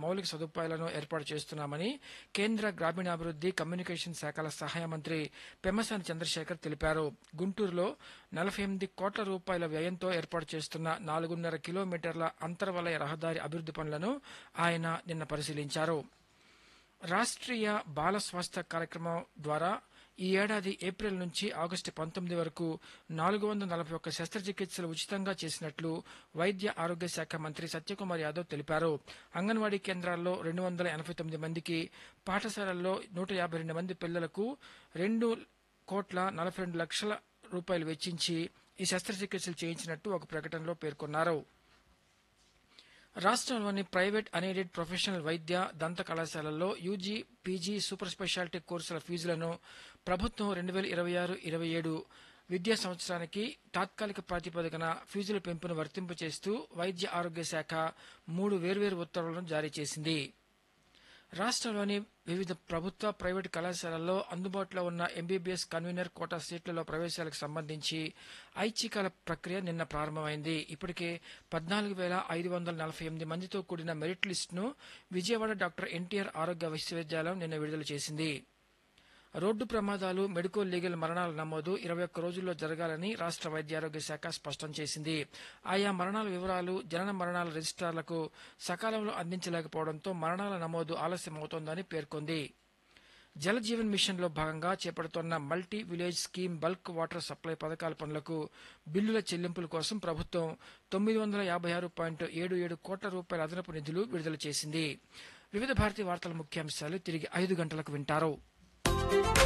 మౌలిక సదుపాయాలను ఏర్పాటు చేస్తున్నామని కేంద్ర గ్రామీణాభివృద్ది కమ్యూనికేషన్ శాఖల సహాయ మంత్రి పెమ్మసాని చంద్రశేఖర్ తెలిపారు గుంటూరులో నలభై ఎనిమిది కోట్ల రూపాయల వ్యయంతో ఏర్పాటు చేస్తున్న నాలుగున్నర కిలోమీటర్ల అంతర్వలయ రహదారి అభివృద్ది పనులను ఆయన నిన్న పరిశీలించారు రాష్ట్రీయ బాల స్వాస్థ్య కార్యక్రమం ద్వారా ఈ ఏడాది ఏప్రిల్ నుంచి ఆగస్టు పంతొమ్మిది వరకు నాలుగు వందల నలభై ఒక్క శస్త్రచికిత్సలు ఉచితంగా చేసినట్లు వైద్య ఆరోగ్య శాఖ మంత్రి సత్యకుమార్ యాదవ్ తెలిపారు అంగన్వాడీ కేంద్రాల్లో రెండు వందల ఎనభై తొమ్మిది మందికి పాఠశాలల్లో నూట యాభై రెండు మంది పిల్లలకు రెండు కోట్ల నలభై రెండు లక్షల రూపాయలు వెచ్చించి ఈ శస్త్రచికిత్సలు చేయించినట్టు ఒక ప్రకటనలో పేర్కొన్నారు రాష్ట్రంలోని ప్రైవేట్ అన్ఎయిడెడ్ ప్రొఫెషనల్ వైద్య దంత కళాశాలల్లో యూజీ పీజీ సూపర్ స్పెషాలిటీ కోర్సుల ఫీజులను ప్రభుత్వం రెండు వేల ఇరవై ఆరు ఇరవై ఏడు విద్యా సంవత్సరానికి తాత్కాలిక ప్రాతిపదికన ఫీజుల పెంపును వర్తింపచేస్తూ వైద్య ఆరోగ్య శాఖ మూడు వేర్వేరు ఉత్తర్వులను జారీ చేసింది రాష్ట్రంలోని వివిధ ప్రభుత్వ ప్రైవేటు కళాశాలల్లో అందుబాటులో ఉన్న ఎంబీబీఎస్ కన్వీనర్ కోటా సీట్లలో ప్రవేశాలకు సంబంధించి ఐచ్ఛికాల ప్రక్రియ నిన్న ప్రారంభమైంది ఇప్పటికే పద్నాలుగు వేల ఐదు వందల నలభై ఎనిమిది మందితో కూడిన మెరిట్ లిస్టును విజయవాడ డాక్టర్ ఎన్టీఆర్ ఆరోగ్య విశ్వవిద్యాలయం నిన్న విడుదల చేసింది రోడ్డు ప్రమాదాలు మెడికల్ లీగల్ మరణాల నమోదు ఇరవై ఒక్క రోజుల్లో జరగాలని రాష్ట్ర వైద్యారోగ్య శాఖ స్పష్టం చేసింది ఆయా మరణాల వివరాలు జనన మరణాల రిజిస్ట్రార్లకు సకాలంలో అందించలేకపోవడంతో మరణాల నమోదు ఆలస్యమవుతోందని పేర్కొంది జల జీవన్ మిషన్ లో భాగంగా చేపడుతున్న multi village scheme bulk water supply పథకాల పనులకు బిల్లుల చెల్లింపుల కోసం ప్రభుత్వం తొమ్మిది వందల యాభై ఆరు పాయింట్ ఏడు ఏడు కోట్ల రూపాయల అదనపు నిధులు విడుదల చేసింది వివిధ భారతీయ వార్తల ముఖ్యాంశాలు తిరిగి ఐదు గంటలకు వింటారు